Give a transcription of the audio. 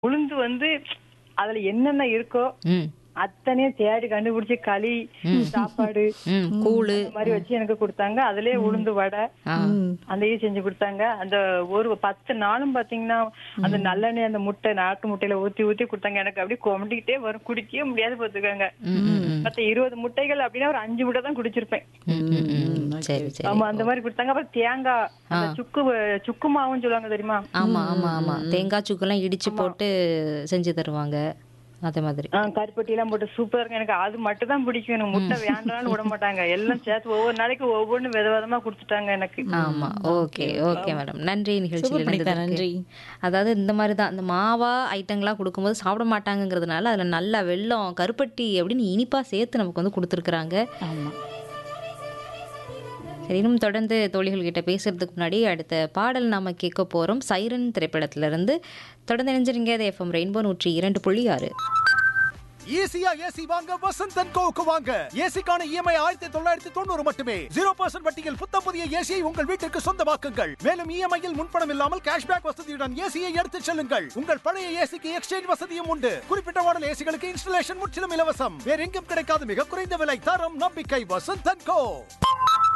உளுந்து வந்து அதுல என்னென்ன இருக்கோ ம் அத்தனையும் தேடி கண்டுபிடிச்சு களி சாப்பாடு ம் கூழு இந்த மாதிரி வச்சு எனக்கு கொடுத்தாங்க அதுலயே உளுந்து வடை ஆ அதையும் செஞ்சு கொடுத்தாங்க அந்த ஒரு பத்து நாளும் பாத்தீங்கன்னா அந்த நல்லெண்ணெய் அந்த முட்டை நாட்டு முட்டையில ஊத்தி ஊத்தி கொடுத்தாங்க எனக்கு அப்படியே கொமட்டிக்கிட்டே வரும் குடிக்கவே முடியாது பாத்துக்காங்க ம் ம் ம் மத்த இருபது முட்டைகள் அப்படின்னா ஒரு அஞ்சு முட்டை தான் குடிச்சிருப்பேன் ம், ம், ம். சரி சரி ஆமா அந்த மாதிரி கொடுத்தாங்க அப்புறம் தேங்காய் அந்த சுக்கு சுக்கு மாவுன்னு சொல்லுவாங்க தெரியுமா ஆமா ஆமா ஆமா தேங்காய் சுக்கெல்லாம் இடிச்சு போட்டு செஞ்சு தருவாங்க அதே மாதிரி ஆ, கருப்பட்டி எல்லாம் போட்டு சூப்பரா இருக்கும் எனக்கு அது மட்டும் தான் பிடிக்கும் எனக்கு முட்டை வேண்டாம்னு விட மாட்டாங்க எல்லாம் சேர்த்து ஒவ்வொரு நாளைக்கு ஒவ்வொன்னு வித விதமா கொடுத்துட்டாங்க எனக்கு ஆமா ஓகே ஓகே மேடம் நன்றி நிகழ்ச்சியில் சூப்பர் பண்ணிட்டா, இணைந்ததற்கு. நன்றி. அதாவது இந்த மாதிரி தான் இந்த மாவா ஐட்டங்கள்லாம் கொடுக்கும்போது சாப்பிட மாட்டாங்கங்கிறதுனால அதில் நல்லா வெல்லம் கருப்பட்டி அப்படின்னு இனிப்பா சேர்த்து நமக்கு வந்து கொடுத்துருக்குறாங்க ஆமா சரி இன்னும் தொடர்ந்து தோழிகள் கிட்ட பேசுறதுக்கு முன்னாடி அடுத்த பாடல் நாம கேட்க போறோம் சைரன் திரைப்படத்துல இருந்து தொடர்ந்து இணைஞ்சிருங்க அது எஃப்எம் ரெயின்போ நூற்றி இரண்டு புள்ளி ஆறு ஈஸியா ஏசி வாங்க வசந்த் அண்ட் கோவுக்கு வாங்க ஏசிக்கான இஎம்ஐ ஆயிரத்தி தொள்ளாயிரத்தி தொண்ணூறு மட்டுமே ஜீரோ பர்சன்ட் வட்டியில் புத்தம் புதிய ஏசியை உங்கள் வீட்டிற்கு சொந்தமாக்குங்கள் மேலும் இஎம்ஐயில் முன்பணம் இல்லாமல் கேஷ்பேக் வசதியுடன் ஏசியை எடுத்துச் செல்லுங்கள் உங்கள் பழைய ஏசிக்கு எக்ஸ்சேஞ்ச் வசதியும் உண்டு குறிப்பிட்ட மாடல் ஏசிகளுக்கு இன்ஸ்டலேஷன் முற்றிலும் இலவசம் வேற எங்கும் கிடைக்காத மிக குறைந்த விலை தரம் நம்பிக்கை வசந்த் அண்ட் கோ